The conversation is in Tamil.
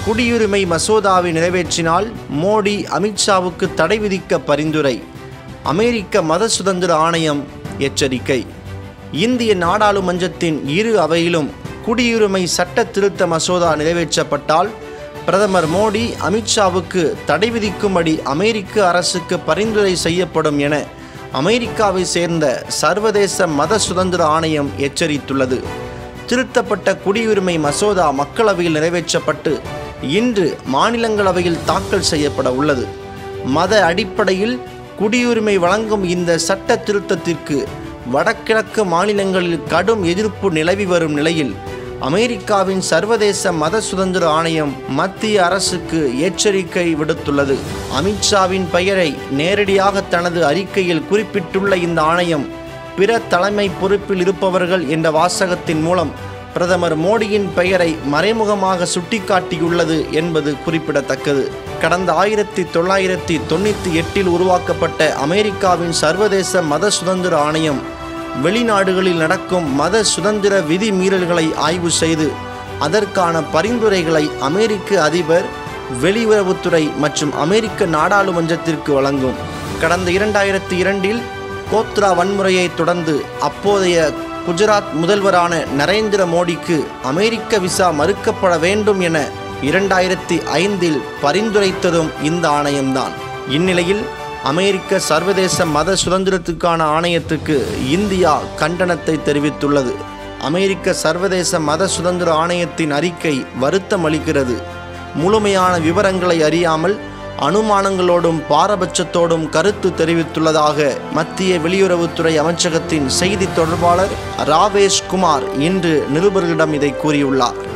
குடியுரிமை மசோதாவை நிறைவேற்றினால் மோடி அமித்ஷாவுக்கு தடை விதிக்க பரிந்துரை அமெரிக்க மத சுதந்திர ஆணையம் எச்சரிக்கை இந்திய நாடாளுமன்றத்தின் இரு அவையிலும் குடியுரிமை சட்ட திருத்த மசோதா நிறைவேற்றப்பட்டால் பிரதமர் மோடி அமித்ஷாவுக்கு தடை விதிக்கும்படி அமெரிக்க அரசுக்கு பரிந்துரை செய்யப்படும் என அமெரிக்காவை சேர்ந்த சர்வதேச மத சுதந்திர ஆணையம் எச்சரித்துள்ளது திருத்தப்பட்ட குடியுரிமை மசோதா மக்களவையில் நிறைவேற்றப்பட்டு இன்று மாநிலங்களவையில் தாக்கல் செய்யப்பட உள்ளது மத அடிப்படையில் குடியுரிமை வழங்கும் இந்த சட்ட திருத்தத்திற்கு வடகிழக்கு மாநிலங்களில் கடும் எதிர்ப்பு நிலவி வரும் நிலையில் அமெரிக்காவின் சர்வதேச மத சுதந்திர ஆணையம் மத்திய அரசுக்கு எச்சரிக்கை விடுத்துள்ளது அமித்ஷாவின் பெயரை நேரடியாக தனது அறிக்கையில் குறிப்பிட்டுள்ள இந்த ஆணையம் பிற தலைமை பொறுப்பில் இருப்பவர்கள் என்ற வாசகத்தின் மூலம் பிரதமர் மோடியின் பெயரை மறைமுகமாக சுட்டிக்காட்டியுள்ளது என்பது குறிப்பிடத்தக்கது கடந்த ஆயிரத்தி தொள்ளாயிரத்தி தொண்ணூற்றி எட்டில் உருவாக்கப்பட்ட அமெரிக்காவின் சர்வதேச மத சுதந்திர ஆணையம் வெளிநாடுகளில் நடக்கும் மத சுதந்திர விதி மீறல்களை ஆய்வு செய்து அதற்கான பரிந்துரைகளை அமெரிக்க அதிபர் வெளியுறவுத்துறை மற்றும் அமெரிக்க நாடாளுமன்றத்திற்கு வழங்கும் கடந்த இரண்டாயிரத்தி இரண்டில் கோத்ரா வன்முறையை தொடர்ந்து அப்போதைய குஜராத் முதல்வரான நரேந்திர மோடிக்கு அமெரிக்க விசா மறுக்கப்பட வேண்டும் என இரண்டாயிரத்தி ஐந்தில் பரிந்துரைத்ததும் இந்த ஆணையம்தான் இந்நிலையில் அமெரிக்க சர்வதேச மத சுதந்திரத்துக்கான ஆணையத்துக்கு இந்தியா கண்டனத்தை தெரிவித்துள்ளது அமெரிக்க சர்வதேச மத சுதந்திர ஆணையத்தின் அறிக்கை வருத்தம் அளிக்கிறது முழுமையான விவரங்களை அறியாமல் அனுமானங்களோடும் பாரபட்சத்தோடும் கருத்து தெரிவித்துள்ளதாக மத்திய வெளியுறவுத்துறை அமைச்சகத்தின் செய்தி தொடர்பாளர் ராவேஷ் குமார் இன்று நிருபர்களிடம் இதை கூறியுள்ளார்